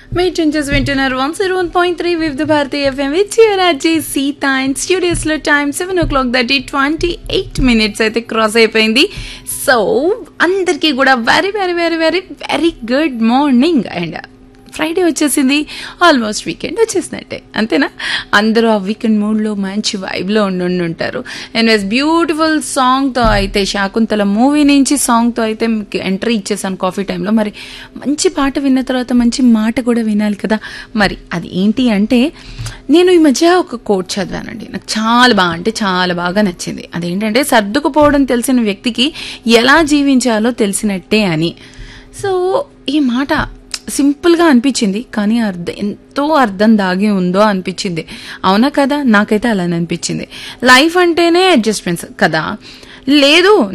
మీరు చించెస్ వింటున్నారు one zero one point three Vividh Bharati FM with Yuvaraji Seetha and స్టూడియోస్లో time seven o'clock thirty twenty eight minutes అయితే cross అయిపోయింది సో అందరికీ కూడా very very very very very good morning and Friday వచ్చేసింది ఆల్మోస్ట్ వీకెండ్ వచ్చేసినట్టే అంతేనా అందరూ ఆ వీకెండ్ మూడ్లో మంచి వైబ్లో ఉండి ఉంటారు ఎన్వెస్ బ్యూటిఫుల్ సాంగ్తో అయితే శాకుంతల మూవీ నుంచి సాంగ్తో అయితే మీకు ఎంట్రీ ఇచ్చేసాను కాఫీ టైంలో మరి మంచి పాట విన్న తర్వాత మంచి మాట కూడా వినాలి కదా మరి అది ఏంటి అంటే నేను ఈ మధ్య ఒక కోట్ చదివానండి నాకు చాలా బాగా అంటే చాలా బాగా నచ్చింది అదేంటంటే సర్దుకుపోవడం తెలిసిన వ్యక్తికి ఎలా జీవించాలో తెలిసినట్టే అని సో ఈ మాట సింపుల్గా అనిపించింది కానీ అర్థం ఎంతో అర్థం దాగి ఉందో అనిపించింది అవునా కదా నాకైతే అలానే అనిపించింది లైఫ్ అంటేనే అడ్జస్ట్మెంట్స్ కదా లేదు